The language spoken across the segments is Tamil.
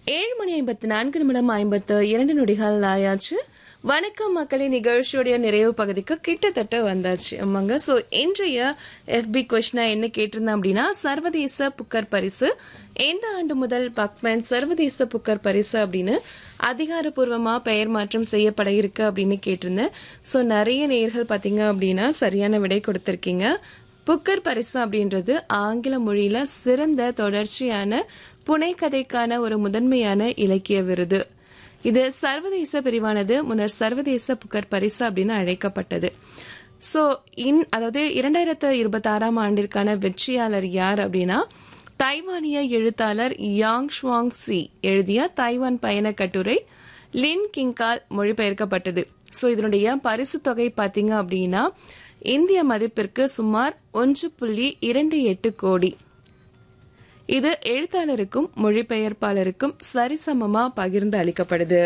ஏழு மணி ஐம்பத்து நான்கு நிமிடம் ஐம்பத்து இரண்டு நொடிகள் ஆயாச்சு வணக்கம் மக்களே நிகழ்ச்சியுடைய நிறைவு பகுதிக்கு கிட்டத்தட்ட வந்தாச்சு ஆமாங்க சோ இன்றைய எஃபி கொஸ்டினா என்ன கேட்டிருந்தேன் அப்படின்னா சர்வதேச புக்கர் பரிசு எந்த ஆண்டு முதல் பக்மேன் சர்வதேச புக்கர் பரிசு அப்படின்னு அதிகாரப்பூர்வமா பெயர் மாற்றம் செய்யப்பட இருக்கு அப்படின்னு கேட்டிருந்தேன் சோ நிறைய நேர்கள் பாத்தீங்க அப்படின்னா சரியான விடை கொடுத்திருக்கீங்க புக்கர் பரிசு அப்படின்றது ஆங்கில மொழியில சிறந்த தொடர்ச்சியான புனைக்கதைக்கான ஒரு முதன்மையான இலக்கிய விருது இது சர்வதேச பிரிவானது முன்னர் சர்வதேச புக்கர் பரிசு அப்படின்னு அழைக்கப்பட்டது சோ இன் அதாவது இரண்டாயிரத்து இருபத்தி ஆறாம் ஆண்டிற்கான வெற்றியாளர் யார் அப்படின்னா தைவானிய எழுத்தாளர் யாங் ஷுவாங் சி எழுதிய தைவான் பயண கட்டுரை லின் கிங்கால் மொழிபெயர்க்கப்பட்டது சோ இதனுடைய பரிசு தொகை பாத்தீங்க அப்படின்னா இந்திய மதிப்பிற்கு சுமார் ஒன்று புள்ளி இரண்டு எட்டு கோடி இது எழுத்தாளருக்கும் மொழிபெயர்ப்பாளருக்கும் சரிசமமா பகிர்ந்து அளிக்கப்படுது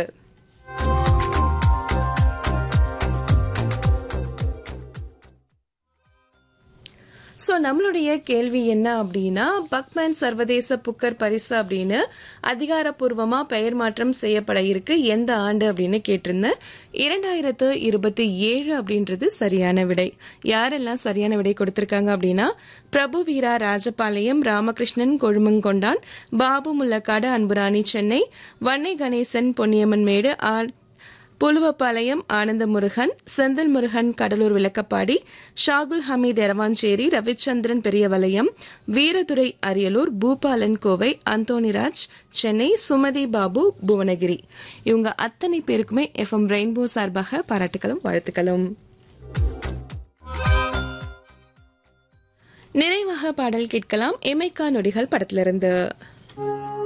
சோ நம்மளுடைய கேள்வி என்ன அப்படின்னா பக்மேன் சர்வதேச புக்கர் பரிசு அப்படின்னு அதிகாரப்பூர்வமா பெயர் மாற்றம் செய்யப்பட இருக்கு எந்த ஆண்டு அப்படின்னு கேட்டிருந்தேன் இரண்டாயிரத்து இருபத்தி ஏழு அப்படின்றது சரியான விடை யாரெல்லாம் சரியான விடை கொடுத்திருக்காங்க அப்படின்னா பிரபு வீரா ராஜபாளையம் ராமகிருஷ்ணன் கொழுமங்கொண்டான் பாபு முல்லக்காடு அன்புராணி சென்னை வன்னை கணேசன் பொன்னியம்மன் மேடு ஆர் புலுவப்பாளையம் ஆனந்த முருகன் செந்தில் முருகன் கடலூர் விளக்கப்பாடி ஷாகுல் ஹமீத் எரவாஞ்சேரி ரவிச்சந்திரன் பெரியவலயம் வீரதுரை அரியலூர் பூபாலன் கோவை அந்தோனிராஜ் சென்னை சுமதி பாபு புவனகிரி இவங்க அத்தனை பேருக்குமே எஃப்எம் ரெயின்போ சார்பாக பாராட்டுகளும் வாழ்த்துக்களும் நிறைவாக பாடல் கேட்கலாம் எமைக்கா நொடிகள் படத்திலிருந்து